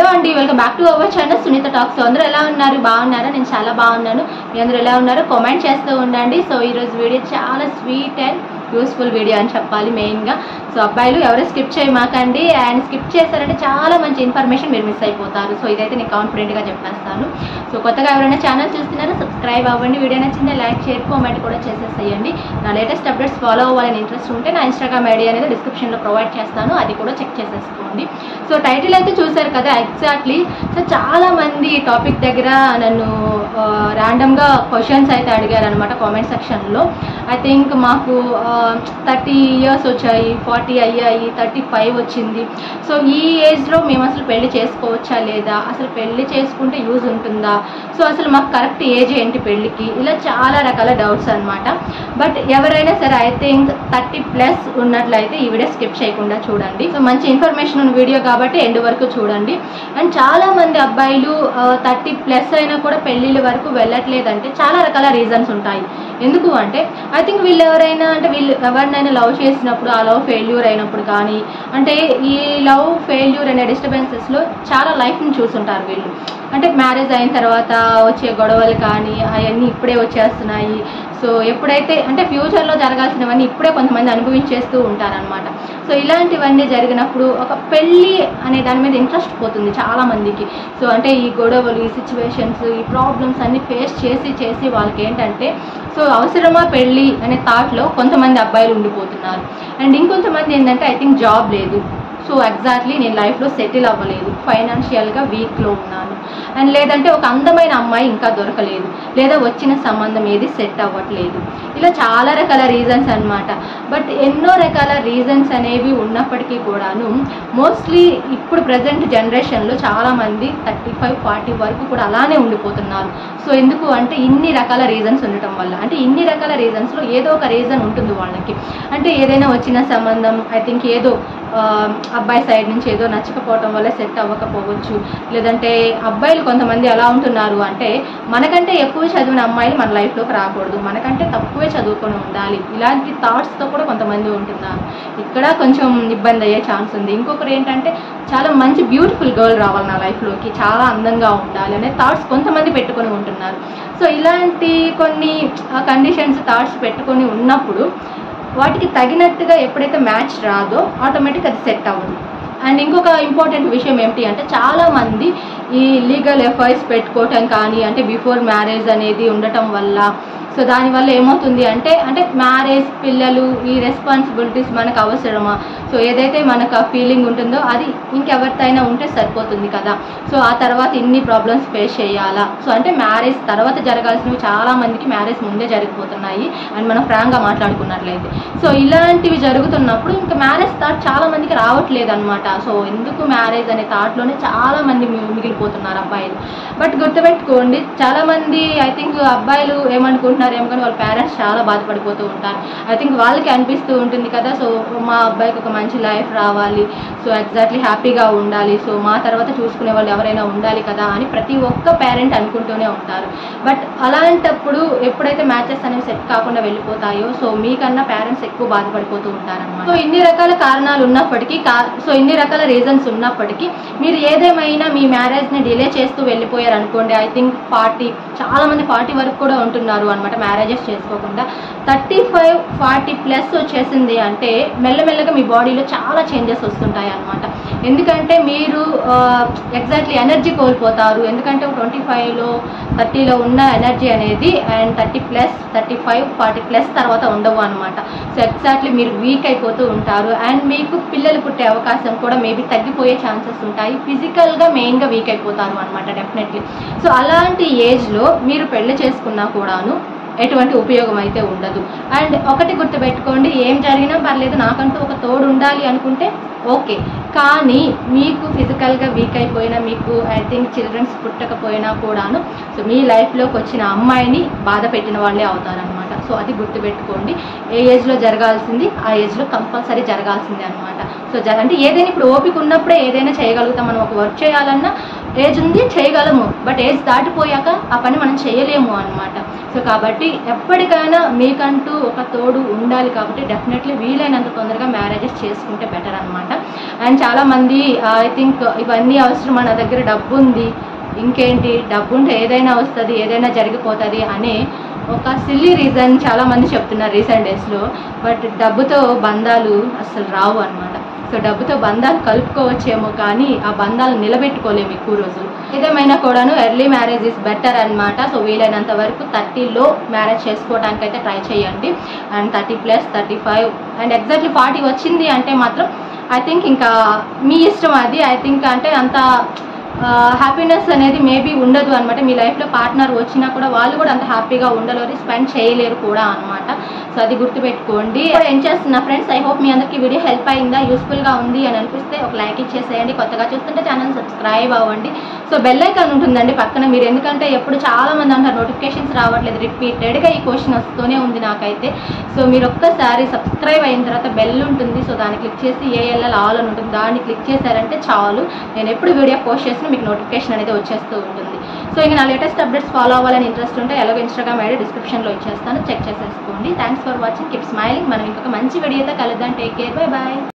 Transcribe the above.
అండి welcome back to our channel Sunitha talks అందరూ ఎలా ఉన్నారు బాగున్నారా నేను చాలా బాగున్నాను మీ అందరూ ఎలా ఉన్నారు కామెంట్ చేస్తూ ఉండండి సో ఈరోజు వీడియో చాలా స్వీట్ అండ్ యూస్ఫుల్ వీడియో అని చెప్పాలి మెయిన్గా సో అబ్బాయిలు ఎవరు స్కిప్ చేయమాకండి అండ్ స్కిప్ చేస్తారంటే చాలా మంచి ఇన్ఫర్మేషన్ మీరు మిస్ అయిపోతారు సో ఇదైతే నేను కాన్ఫిడెంట్గా చెప్పేస్తాను సో కొత్తగా ఎవరైనా ఛానల్ చూస్తున్నారో సబ్స్క్రైబ్ అవ్వండి వీడియో నచ్చిందే లైక్ షేర్ కామెంట్ కూడా చేసేసేయండి నా లేటెస్ట్ అప్డేట్స్ ఫాలో అవ్వాలని ఇంట్రెస్ట్ ఉంటే నా ఇన్స్టాగ్రామ్ ఐడి అనేది డిస్క్రిప్షన్లో ప్రొవైడ్ చేస్తాను అది కూడా చెక్ చేసేసుకోండి సో టైటిల్ అయితే చూసారు కదా ఎగ్జాక్ట్లీ సో చాలా మంది ఈ టాపిక్ దగ్గర నన్ను ర్యాండమ్గా క్వశ్చన్స్ అయితే అడిగారు అనమాట కామెంట్ సెక్షన్లో ఐ థింక్ మాకు థర్టీ ఇయర్స్ వచ్చాయి ఫార్టీ అయ్యాయి థర్టీ ఫైవ్ వచ్చింది సో ఈ ఏజ్లో మేము అసలు పెళ్లి చేసుకోవచ్చా లేదా అసలు పెళ్లి చేసుకుంటే యూజ్ ఉంటుందా సో అసలు మాకు కరెక్ట్ ఏజ్ ఏంటి పెళ్ళికి ఇలా చాలా రకాల డౌట్స్ అనమాట బట్ ఎవరైనా సరే ఐ థింక్ థర్టీ ప్లస్ ఉన్నట్లయితే ఈ వీడియో స్కిప్ చేయకుండా చూడండి సో మంచి ఇన్ఫర్మేషన్ ఉన్న వీడియో కాబట్టి ఎండ్ వరకు చూడండి అండ్ చాలా మంది అబ్బాయిలు థర్టీ ప్లస్ అయినా కూడా పెళ్ళిళ్ళ వరకు వెళ్ళట్లేదంటే చాలా రకాల రీజన్స్ ఉంటాయి ఎందుకు అంటే ఐ థింక్ వీళ్ళు ఎవరైనా అంటే వీళ్ళు ఎవరినైనా లవ్ చేసినప్పుడు ఆ లవ్ ఫెయిల్యూర్ అయినప్పుడు కానీ అంటే ఈ లవ్ ఫెయిల్యూర్ అనే డిస్టర్బెన్సెస్లో చాలా లైఫ్ని చూసుంటారు వీళ్ళు అంటే మ్యారేజ్ అయిన తర్వాత వచ్చే గొడవలు కానీ అవన్నీ ఇప్పుడే వచ్చేస్తున్నాయి సో ఎప్పుడైతే అంటే ఫ్యూచర్లో జరగాల్సినవన్నీ ఇప్పుడే కొంతమంది అనుభవించేస్తూ ఉంటారనమాట సో ఇలాంటివన్నీ జరిగినప్పుడు ఒక పెళ్ళి అనే దాని మీద ఇంట్రెస్ట్ పోతుంది చాలా మందికి సో అంటే ఈ గొడవలు ఈ సిచ్యువేషన్స్ ఈ ప్రాబ్లమ్స్ అన్ని ఫేస్ చేసి చేసి వాళ్ళకి ఏంటంటే సో అవసరమా పెళ్ళి అనే థాట్లో కొంతమంది అబ్బాయిలు ఉండిపోతున్నారు అండ్ ఇంకొంతమంది ఏంటంటే ఐ థింక్ జాబ్ లేదు సో ఎగ్జాక్ట్లీ నేను లైఫ్లో సెటిల్ అవ్వలేదు ఫైనాన్షియల్గా వీక్లో ఉన్నాను అండ్ లేదంటే ఒక అందమైన అమ్మాయి ఇంకా దొరకలేదు లేదా వచ్చిన సంబంధం ఏది సెట్ అవ్వట్లేదు ఇలా చాలా రకాల రీజన్స్ అనమాట బట్ ఎన్నో రకాల రీజన్స్ అనేవి ఉన్నప్పటికీ కూడాను మోస్ట్లీ ఇప్పుడు ప్రజెంట్ జనరేషన్లో చాలామంది థర్టీ ఫైవ్ ఫార్టీ వరకు కూడా అలానే ఉండిపోతున్నారు సో ఎందుకు అంటే ఇన్ని రకాల రీజన్స్ ఉండటం వల్ల అంటే ఇన్ని రకాల రీజన్స్లో ఏదో ఒక రీజన్ ఉంటుంది వాళ్ళకి అంటే ఏదైనా వచ్చిన సంబంధం ఐ థింక్ ఏదో అబ్బాయి సైడ్ నుంచి ఏదో నచ్చకపోవటం వల్ల సెట్ అవ్వకపోవచ్చు లేదంటే అబ్బాయిలు కొంతమంది ఎలా ఉంటున్నారు అంటే మనకంటే ఎక్కువ చదివిన అమ్మాయిలు మన లైఫ్లోకి రాకూడదు మనకంటే తక్కువే చదువుకొని ఉండాలి ఇలాంటి థాట్స్తో కూడా కొంతమంది ఉంటున్నారు ఇక్కడ కొంచెం ఇబ్బంది అయ్యే ఛాన్స్ ఉంది ఇంకొకరు ఏంటంటే చాలా మంచి బ్యూటిఫుల్ గర్ల్ రావాలి నా లైఫ్లోకి చాలా అందంగా ఉండాలి అనే థాట్స్ కొంతమంది పెట్టుకొని ఉంటున్నారు సో ఇలాంటి కొన్ని కండిషన్స్ థాట్స్ పెట్టుకొని ఉన్నప్పుడు వాటికి తగినట్టుగా ఎప్పుడైతే మ్యాచ్ రాదో ఆటోమేటిక్ అది సెట్ అవ్వదు అండ్ ఇంకొక ఇంపార్టెంట్ విషయం ఏమిటి అంటే చాలామంది ఈ లీగల్ ఎఫ్ఐఆర్స్ పెట్టుకోవటం కానీ అంటే బిఫోర్ మ్యారేజ్ అనేది ఉండటం వల్ల సో దానివల్ల ఏమవుతుంది అంటే అంటే మ్యారేజ్ పిల్లలు ఈ రెస్పాన్సిబిలిటీస్ మనకు అవసరమా సో ఏదైతే మనకు ఆ ఫీలింగ్ ఉంటుందో అది ఇంకెవరితైనా ఉంటే సరిపోతుంది కదా సో ఆ తర్వాత ఇన్ని ప్రాబ్లమ్స్ ఫేస్ చేయాలా సో అంటే మ్యారేజ్ తర్వాత జరగాల్సినవి చాలా మందికి మ్యారేజ్ ముందే జరిగిపోతున్నాయి అండ్ మనం ఫ్రాంక్గా మాట్లాడుకున్నట్లయితే సో ఇలాంటివి జరుగుతున్నప్పుడు ఇంకా మ్యారేజ్ థాట్ చాలా మందికి రావట్లేదు అనమాట సో ఎందుకు మ్యారేజ్ అనే థాట్లోనే చాలా మంది మిగిలిపోతున్నారు అబ్బాయిలు బట్ గుర్తుపెట్టుకోండి చాలా మంది ఐ థింక్ అబ్బాయిలు ఏమనుకుంటున్నారు ఏమో కానీ వాళ్ళ పేరెంట్స్ చాలా బాధపడిపోతూ ఉంటారు ఐ థింక్ వాళ్ళకి అనిపిస్తూ ఉంటుంది కదా సో మా అబ్బాయికి ఒక మంచి లైఫ్ రావాలి సో ఎగ్జాక్ట్లీ హ్యాపీగా ఉండాలి సో మా తర్వాత చూసుకునే వాళ్ళు ఎవరైనా ఉండాలి కదా అని ప్రతి ఒక్క పేరెంట్ అనుకుంటూనే ఉంటారు బట్ అలాంటప్పుడు ఎప్పుడైతే మ్యాచెస్ అనేవి సెట్ కాకుండా వెళ్ళిపోతాయో సో మీకన్నా పేరెంట్స్ ఎక్కువ బాధపడిపోతూ ఉంటారన్నమాట సో ఇన్ని రకాల కారణాలు ఉన్నప్పటికీ సో ఇన్ని రకాల రీజన్స్ ఉన్నప్పటికీ మీరు ఏదేమైనా మీ మ్యారేజ్ని డిలే చేస్తూ వెళ్ళిపోయారు అనుకోండి ఐ థింక్ ఫార్టీ చాలా మంది ఫార్టీ వరకు కూడా ఉంటున్నారు అనమాట మ్యారేజెస్ చేసుకోకుండా థర్టీ ఫైవ్ ఫార్టీ ప్లస్ వచ్చేసింది అంటే మెల్లమెల్లగా మీ బాడీలో చాలా చేంజెస్ వస్తుంటాయి అనమాట ఎందుకంటే మీరు ఎగ్జాక్ట్లీ ఎనర్జీ కోల్పోతారు ఎందుకంటే ట్వంటీ ఫైవ్లో థర్టీలో ఉన్న ఎనర్జీ అనేది and thirty plus thirty five forty plus తర్వాత ఉండవు అనమాట సో ఎగ్జాక్ట్లీ మీరు వీక్ అయిపోతూ ఉంటారు అండ్ మీకు పిల్లలు పుట్టే అవకాశం కూడా మేబీ తగ్గిపోయే ఛాన్సెస్ ఉంటాయి ఫిజికల్గా మెయిన్గా వీక్ అయిపోతారు అనమాట డెఫినెట్లీ సో అలాంటి ఏజ్లో మీరు పెళ్లి చేసుకున్నా కూడాను ఎటువంటి ఉపయోగం అయితే ఉండదు అండ్ ఒకటి గుర్తుపెట్టుకోండి ఏం జరిగినా పర్లేదు నాకంటూ ఒక తోడు ఉండాలి అనుకుంటే ఓకే కానీ మీకు ఫిజికల్గా వీక్ అయిపోయినా మీకు ఐ థింక్ చిల్డ్రన్స్ పుట్టకపోయినా కూడాను సో మీ లైఫ్లోకి వచ్చిన అమ్మాయిని బాధ పెట్టిన వాళ్ళే అవుతారనమాట సో అది గుర్తుపెట్టుకోండి ఏ ఏజ్లో జరగాల్సింది ఆ ఏజ్లో కంపల్సరీ జరగాల్సిందే అనమాట సో జ అంటే ఏదైనా ఇప్పుడు ఓపిక ఉన్నప్పుడే ఏదైనా చేయగలుగుతాం మనం ఒక వర్క్ చేయాలన్నా ఏజ్ ఉంది చేయగలము బట్ ఏజ్ దాటిపోయాక ఆ పని మనం చేయలేము అనమాట సో కాబట్టి ఎప్పటికైనా మీకంటూ ఒక తోడు ఉండాలి కాబట్టి డెఫినెట్లీ వీలైనంత తొందరగా మ్యారేజెస్ చేసుకుంటే బెటర్ అనమాట అండ్ చాలామంది ఐ థింక్ ఇవన్నీ అవసరం మన దగ్గర డబ్బు ఉంది ఇంకేంటి డబ్బు ఉంటే ఏదైనా వస్తుంది ఏదైనా జరిగిపోతుంది అనే ఒక సిల్లీ రీజన్ చాలా మంది చెప్తున్నారు రీసెంట్ డేస్లో బట్ డబ్బుతో బంధాలు అసలు రావు అనమాట సో డబ్బుతో బంధాలు కలుపుకోవచ్చేమో కానీ ఆ బంధాలు నిలబెట్టుకోలేము ఎక్కువ రోజులు ఏదేమైనా కూడాను ఎర్లీ మ్యారేజ్ ఇస్ బెటర్ అనమాట సో వీలైనంత వరకు థర్టీలో మ్యారేజ్ చేసుకోవడానికి అయితే ట్రై చేయండి and thirty plus thirty five and exactly forty వచ్చింది అంటే మాత్రం ఐ థింక్ ఇంకా మీ ఇష్టం అది ఐ థింక్ అంటే అంత హ్యాపీనెస్ అనేది మేబీ ఉండదు అనమాట మీ లైఫ్లో పార్ట్నర్ వచ్చినా కూడా వాళ్ళు కూడా అంత హ్యాపీగా ఉండలేరు స్పెండ్ చేయలేరు కూడా అనమాట సో అది గుర్తుపెట్టుకోండి ఇప్పుడు ఏం చేస్తున్నా ఫ్రెండ్స్ ఐ హోప్ మీ అందరికీ వీడియో హెల్ప్ అయిందా యూస్ఫుల్గా ఉంది అని అనిపిస్తే ఒక లైక్ ఇచ్చేసేయండి కొత్తగా చూస్తుంటే ఛానల్ సబ్స్క్రైబ్ అవ్వండి సో బెల్ ఐకాన్ ఉంటుందండి పక్కన మీరు ఎందుకంటే ఎప్పుడు చాలా మంది అంటారు నోటిఫికేషన్స్ రావట్లేదు రిపీటెడ్గా ఈ క్వశ్చన్ వస్తూనే ఉంది నాకైతే సో మీరు ఒక్కసారి సబ్స్క్రైబ్ అయిన తర్వాత బెల్ ఉంటుంది సో దాన్ని క్లిక్ చేసి ఏఎల్ఎల్ ఆల్ అని ఉంటుంది దాన్ని క్లిక్ చేశారంటే చాలు నేను ఎప్పుడు వీడియో పోస్ట్ చేసినా మీకు నోటిఫికేషన్ అనేది వచ్చేస్తూ ఉంటుంది సో ఇంకా నా లేటెస్ట్ అప్డేట్స్ ఫాలో అవ్వాలని ఇంట్రెస్ట్ ఉంటే ఎలాగో ఇన్స్టాగ్రామ్ ఐడి డిస్క్రిప్షన్లో ఇచ్చేస్తాను చెక్ చేసేసుకోండి thanks for watching keep smiling మనం ఇంకొక మంచి వీడియోతో కలుద్దాం టేక్ కేర్ బై బాయ్